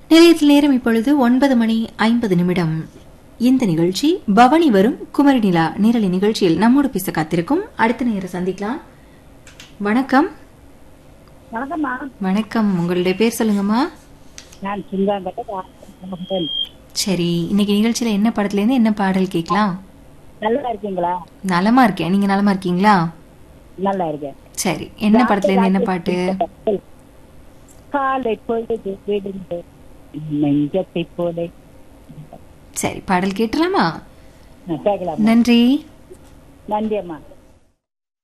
நிலையத்தில் நேரம் இப்பொழுது ஒன்பது மணி ஐம்பது நிமிடம் இந்த நிகழ்ச்சி பவனி வரும் குமரி நிலா நேரலை நிகழ்ச்சியில் நம்மோடு பேச காத்திருக்கும் அடுத்த நேரம் சந்திக்கலாம் வணக்கம் வணக்கம்மா வணக்கம் உங்களுடைய பேர் சொல்லுங்கம்மா நான் சிந்தாங்கட்ட சரி இன்னைக்கு நிகழ்ச்சியில என்ன படத்துல இருந்து என்ன பாடல் கேட்கலாம் நல்லா இருக்கீங்களா நலமா இருக்கேன் நீங்க நலமா இருக்கீங்களா நல்லா இருக்கேன் சரி என்ன படத்துல இருந்து என்ன பாட்டு காலை பொழுது விடுந்து நெஞ்சத்தை போல சரி பாடல் கேட்டலாமா கேட்கலாம் நன்றி நன்றி அம்மா